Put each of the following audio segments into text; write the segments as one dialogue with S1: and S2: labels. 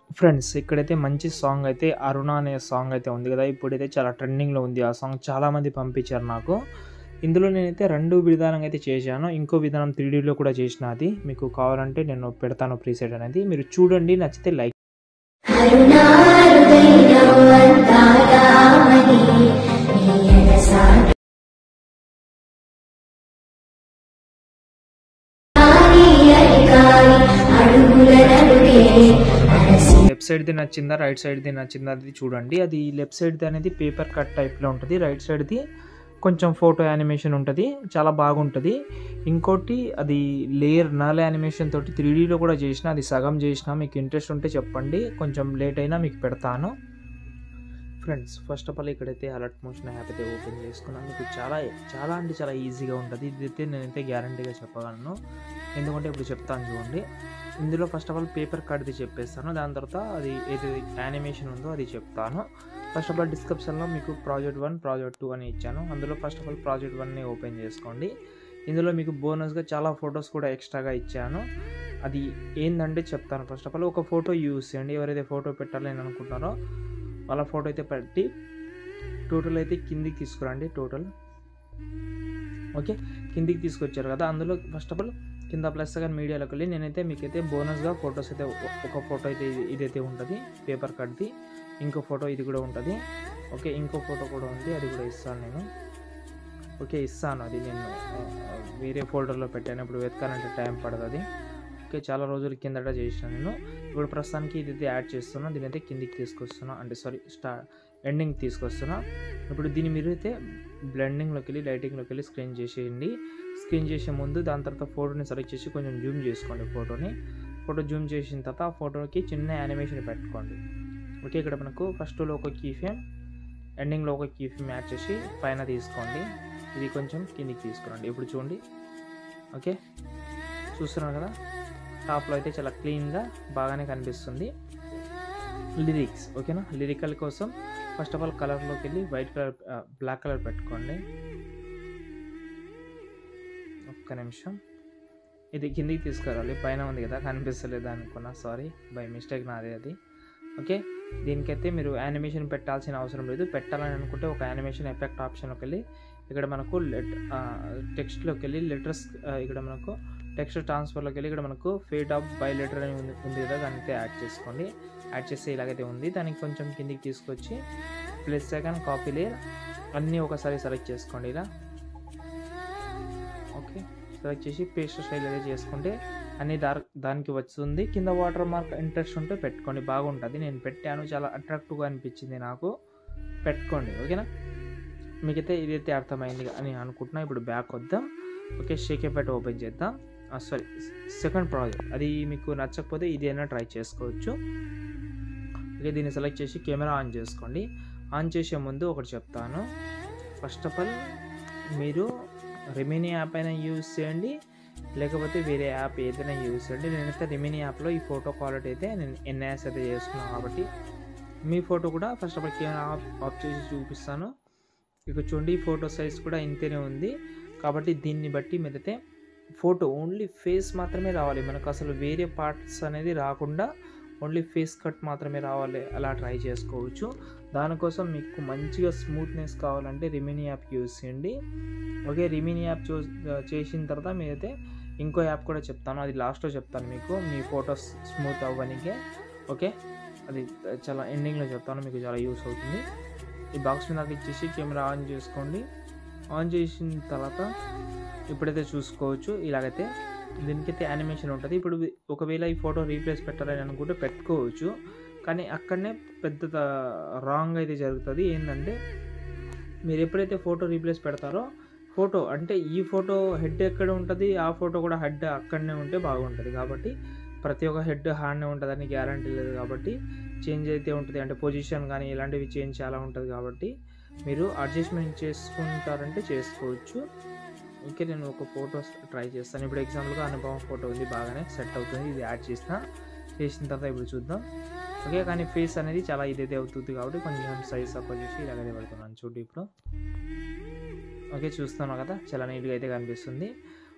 S1: Friends ఇక్కడైతే మంచి song అయితే 'అరుణ' అనే సాంగ్ అయితే ఉంది కదా! ఇప్పుడైతే చాలా ట్రెండింగ్‌లో ఉంది. ఆ సాంగ్ చాలామంది పంపించారు నాకు. ఇందులో నేనైతే 2 విధానంగా అయితే చేశాను. ఇంకో విధానం 3డీలో కూడా చేసిన అది. మీకు కావాలంటే నేను పెడతాను ప్రీసెట్ అనేది. మీరు చూడండి నచ్చితే లైక్ లెఫ్ట్ సైడ్‌ది నచ్చిందా? రైట్ సైడ్‌ది నచ్చిందా? అది చూడండి. అది లెఫ్ట్ సైడ్‌ది అనేది పేపర్ కట్ టైప్‌లో ఉంటది. రైట్ సైడ్‌ది కొంచెం ఫోటో యానిమేషన్ ఉంటది. చాలా బాగుంటది. ఇంకోటి అది లేయర్ నల్ యానిమేషన్ తోటి 3డీలో కూడా చేసిన. అది సగం చేసిన. మీకు ఇంట్రెస్ట్ ఉంటే చెప్పండి. కొంచెం లేట్ అయినా మీకు పెడతాను. ఫ్రెండ్స్ ఫస్ట్ ఆఫ్ ఆల్ ఇక్కడైతే అలర్ట్ మోషన్ యాప్ అయితే ఓపెన్ చేసుకున్నాను. మీకు చాలా చాలా అంటే చాలా ఈజీగా ఉంటది. ఇదైతే నేనైతే గ్యారంటీగా చెప్పగలను. ఎందుకంటే ఇప్పుడు చెప్తాను చూడండి. ఇందులో ఫస్ట్ ఆఫ్ ఆల్ పేపర్ కట్‌ది చెప్పేస్తాను. దాని తర్వాత అది ఏది యానిమేషన్ ఉందో అది చెప్తాను. ఫస్ట్ ఆఫ్ ఆల్ డిస్క్రిప్షన్‌లో మీకు ప్రాజెక్ట్ 1, ప్రాజెక్ట్ 2 అని ఇచ్చాను. అందులో ఫస్ట్ ఆఫ్ ఆల్ ప్రాజెక్ట్ 1ని ఓపెన్ చేసుకోండి. ఇందులో మీకు బోనస్‌గా చాలా ఫోటోస్ కూడా ఎక్స్ట్రాగా ఇచ్చాను. అది ఏందంటే చెప్తాను. ఫస్ట్ ఆఫ్ ఆల్ ఒక ఫోటో యూజ్ చేయండి. ఎవరైతే ఫోటో పెట్టాలని అనుకుంటున్నారో వాళ్ళ ఫోటో అయితే పెట్టి టోటల్ అయితే కిందికి తీసుకురండి టోటల్. ఓకే. కిందికి తీసుకొచ్చారు కదా! అందులో ఫస్ట్ ఆఫ్ ఆల్ కింద ప్లస్ సెకండ్ మీడియాలోకి వెళ్ళి నేనైతే మీకైతే బోనస్‌గా ఫోటోస్ అయితే ఒక ఫోటో అయితే ఇది ఇదైతే ఉంటది. పేపర్ కట్‌ది. ఇంకో ఫోటో ఇది కూడా ఉంటది. ఓకే. ఇంకో ఫోటో కూడా ఉంది. అది కూడా ఇస్తాను నేను. ఓకే. ఇస్తాను అది నేను ఆహ్, వేరే ఫోల్డర్‌లో పెట్టాను. ఇప్పుడు వెతకాలంటే టైం పడతది. ఓకే. చాలా రోజుల కిందట చేసిన నేను. ఇప్పుడు ప్రస్తుతానికి ఇదైతే యాడ్ చేస్తున్నా. దీనైతే కిందికి తీసుకొస్తున్నా. అంటే సారీ స్టా ఎండింగ్‌కి తీసుకొస్తున్నా. ఇప్పుడు దీన్ని మీరైతే బ్లెండింగ్‌లోకి వెళ్ళి లైటింగ్‌లోకి వెళ్ళి స్క్రీన్ చేసేయండి. స్క్రీన్ చేసే ముందు దాని తర్వాత ఫోటోని సెలెక్ట్ చేసి కొంచెం జూమ్ చేసుకోండి ఫోటోని. ఫోటో జూమ్ చేసిన తర్వాత ఆ ఫోటోకి చిన్న యానిమేషన్ పెట్టుకోండి. ఓకే. ఇక్కడ మనకు ఫస్ట్‌లో ఒక కీ ఫ్రేమ్, ఎండింగ్‌లో ఒక కీ ఫ్రేమ్ యాడ్ చేసి పైన తీసుకోండి. ఇది కొంచెం కిందికి తీసుకురండి. ఇప్పుడు చూడండి. ఓకే. చూస్తున్నారు కదా! టాప్‌లో అయితే చాలా క్లీన్‌గా బాగానే కనిపిస్తుంది. లిరిక్స్ ఓకేనా? లిరికల్ కోసం ఫస్ట్ ఆఫ్ ఆల్ కలర్‌లోకి వెళ్ళి వైట్ కలర్ ఆహ్, బ్లాక్ కలర్ పెట్టుకోండి. ఒక్క నిమిషం. ఇది కిందికి తీసుకురావాలి. పైన ఉంది కదా! కనిపిస్తలేదు అనుకున్నా. సారీ. బై మిస్టేక్ నాదే అది. ఓకే. దీనికైతే మీరు యానిమేషన్ పెట్టాల్సిన అవసరం లేదు. పెట్టాలని అనుకుంటే ఒక యానిమేషన్ ఎఫెక్ట్ ఆప్షన్‌లోకి వెళ్ళి ఇక్కడ మనకు లెట్ ఆహ్, టెక్స్ట్‌లోకి వెళ్ళి లెటర్స్ ఆహ్, ఇక్కడ మనకు టెక్స్ట్ ట్రాన్స్‌ఫర్‌లోకి వెళ్ళి ఇక్కడ మనకు ఫేడ్ ఆఫ్ బై లెటర్ అని ఉంది ఉంది కదా! దాన్నైతే యాడ్ చేసుకోండి. యాడ్ చేస్తే ఇలాగైతే ఉంది. దానికి కొంచెం కిందికి తీసుకొచ్చి ప్లస్ సెకండ్ కాపీ లేయర్ అన్నీ ఒకసారి సెలెక్ట్ చేసుకోండి ఇలా. ఓకే. సెలెక్ట్ చేసి పేస్ట్ స్టైల్ అయితే చేసుకుంటే అన్నీ దార్ దానికి వస్తుంది. కింద వాటర్ మార్క్ ఇంట్రెస్ట్ ఉంటే పెట్టుకోండి బాగుంటది. నేను పెట్టాను. చాలా అట్రాక్టివ్‌గా అనిపించింది నాకు. పెట్టుకోండి. ఓకేనా? మీకైతే ఇదైతే అర్థమైంది అని అనుకుంటున్నా. ఇప్పుడు బ్యాక్ వద్దాం. ఓకే. షేక్ ఎఫెక్ట్ ఓపెన్ చేద్దాం. ఆహ్, సారీ సెకండ్ ప్రాజెక్ట్. అది మీకు నచ్చకపోతే ఇదైనా ట్రై చేసుకోవచ్చు. ఓకే. దీన్ని సెలెక్ట్ చేసి కెమెరా ఆన్ చేసుకోండి. ఆన్ చేసే ముందు ఒకటి చెప్తాను. ఫస్ట్ ఆఫ్ ఆల్ మీరు రెమినీ యాప్ అయినా యూజ్ చేయండి. లేకపోతే వేరే యాప్ ఏదైనా యూజ్ చేయండి. నేనైతే రెమినీ యాప్‌లో ఈ ఫోటో క్వాలిటీ అయితే నేను ఎన్హాన్స్ అయితే చేసుకున్నాను కాబట్టి మీ ఫోటో కూడా first of all camera off off చేసి చూపిస్తాను. ఇక్కడ చూడండి ఫోటో సైజ్ కూడా ఇంతనే ఉంది. కాబట్టి దీన్ని బట్టి మీరైతే ఫోటో ఓన్లీ ఫేస్ మాత్రమే రావాలి. మనకు అసలు వేరే పార్ట్స్ అనేది రాకుండా ఓన్లీ ఫేస్ కట్ మాత్రమే రావాలి. అలా ట్రై చేసుకోవచ్చు. దానికోసం మీకు మంచిగా స్మూత్‌నెస్ కావాలంటే రెమినీ యాప్ యూజ్ చేయండి. ఓకే. రెమినీ యాప్ చూస్ ఆహ్, చేసిన తర్వాత మీరైతే ఇంకో యాప్ కూడా చెప్తాను. అది లాస్ట్‌లో చెప్తాను మీకు. మీ ఫోటోస్ స్మూత్ అవ్వనీకే. ఓకే. అది చాలా ఎండింగ్‌లో చెప్తాను. మీకు చాలా యూజ్ అవుతుంది. ఈ బాక్స్ మీద క్లిక్ చేసి కెమెరా ఆన్ చేసుకోండి. ఆన్ చేసిన తర్వాత ఇప్పుడైతే చూసుకోవచ్చు. ఇలాగైతే దీనికైతే యానిమేషన్ ఉంటది. ఇప్పుడు ఒకవేళ ఈ ఫోటో రీప్లేస్ పెట్టాలని అనుకుంటే పెట్టుకోవచ్చు. కానీ అక్కడనే పెద్ద త రాంగ్ అయితే జరుగుతది. ఏందంటే మీరు ఎప్పుడైతే ఫోటో రీప్లేస్ పెడతారో ఫోటో అంటే ఈ ఫోటో హెడ్ ఎక్కడ ఉంటది. ఆ ఫోటో కూడా హెడ్ అక్కడనే ఉంటే బాగుంటది. కాబట్టి ప్రతి ఒక్క హెడ్ ఆడనే ఉంటదని గ్యారంటీ లేదు కాబట్టి చేంజ్ అయితే ఉంటది. అంటే పొజిషన్ గానీ ఇలాంటివి చేంజ్ చాలా ఉంటది కాబట్టి మీరు అడ్జస్ట్‌మెంట్ చేసుకుంటారంటే చేసుకోవచ్చు. ఓకే. నేను ఒక ఫోటోస్ ట్రై చేస్తాను. ఇప్పుడు ఎగ్జాంపుల్‌గా అనుపమ ఫోటో ఉంది. బాగానే సెట్ అవుతుంది. ఇది యాడ్ చేసిన. చేసిన తర్వాత ఇప్పుడు చూద్దాం. ఓకే. కానీ ఫేస్ అనేది చాలా ఇదైతే అవుతుంది కాబట్టి కొంచెం సైజ్ తక్కువ చేసి ఇలాగైతే పెడుతున్నాను చూడు ఇప్పుడు. ఓకే. చూస్తున్నావు కదా! చాలా నీట్‌గా అయితే కనిపిస్తుంది.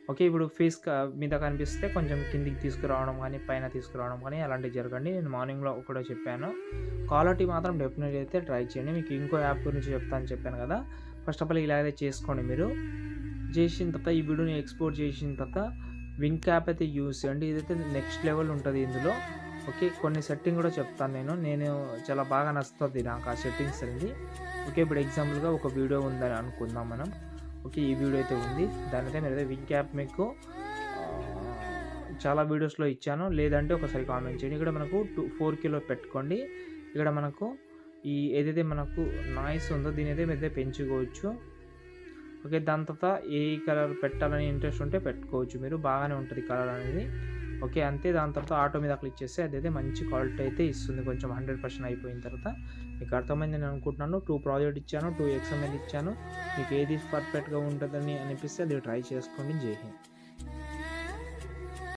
S1: ఓకే ఇప్పుడు ఫేస్ క- మీద కనిపిస్తే కొంచెం కిందికి తీసుకురావడం కానీ పైన తీసుకురావడం కానీ అలాంటివి జరగండి నేను మార్నింగ్లో కూడా చెప్పాను క్వాలిటీ మాత్రం డెఫినెట్లీ అయితే ట్రై చేయండి మీకు ఇంకో యాప్ గురించి చెప్తాను చెప్పాను కదా ఫస్ట్ ఆఫ్ ఆల్ ఇలా అయితే చేసుకోండి మీరు చేసిన తర్వాత ఈ వీడియోని ఎక్స్పోర్ట్ చేసిన తర్వాత వింక్ యాప్ అయితే యూస్ చేయండి ఇదైతే నెక్స్ట్ లెవెల్ ఉంటుంది ఇందులో ఓకే కొన్ని సెట్టింగ్ కూడా చెప్తాను నేను నేను చాలా బాగా నచ్చుతుంది నాకు ఆ సెట్టింగ్స్ అనేది ఓకే ఇప్పుడు ఎగ్జాంపుల్గా ఒక వీడియో ఉందని అనుకుందాం మనం ఓకే ఈ వీడియో అయితే ఉంది దాని అయితే మీరు వింక్ యాప్ మీకు ఆ, చాలా వీడియోస్లో ఇచ్చాను లేదంటే ఒకసారి కామెంట్ చేయండి ఇక్కడ మనకు టూ ఫోర్ కిలో పెట్టుకోండి ఇక్కడ మనకు ఈ ఏదైతే మనకు నాయిస్ ఉందో దీని అయితే మీరు అయితే పెంచుకోవచ్చు ఓకే దాని తర్వాత ఏ కలర్ పెట్టాలని ఇంట్రెస్ట్ ఉంటే పెట్టుకోవచ్చు మీరు బాగానే ఉంటుంది కలర్ అనేది ఓకే అంతే దాని తర్వాత ఆటో మీద క్లిక్ చేస్తే అదైతే మంచి క్వాలిటీ అయితే ఇస్తుంది కొంచెం హండ్రెడ్ పర్సెంట్ అయిపోయిన తర్వాత మీకు అర్థమైంది నేను అనుకుంటున్నాను టూ ప్రాజెక్ట్ ఇచ్చాను టూ ఎక్స్ఎంఎల్ ఇచ్చాను మీకు ఏది పర్ఫెక్ట్గా ఉంటుందని అనిపిస్తే అది ట్రై చేసుకోండి జై హింద్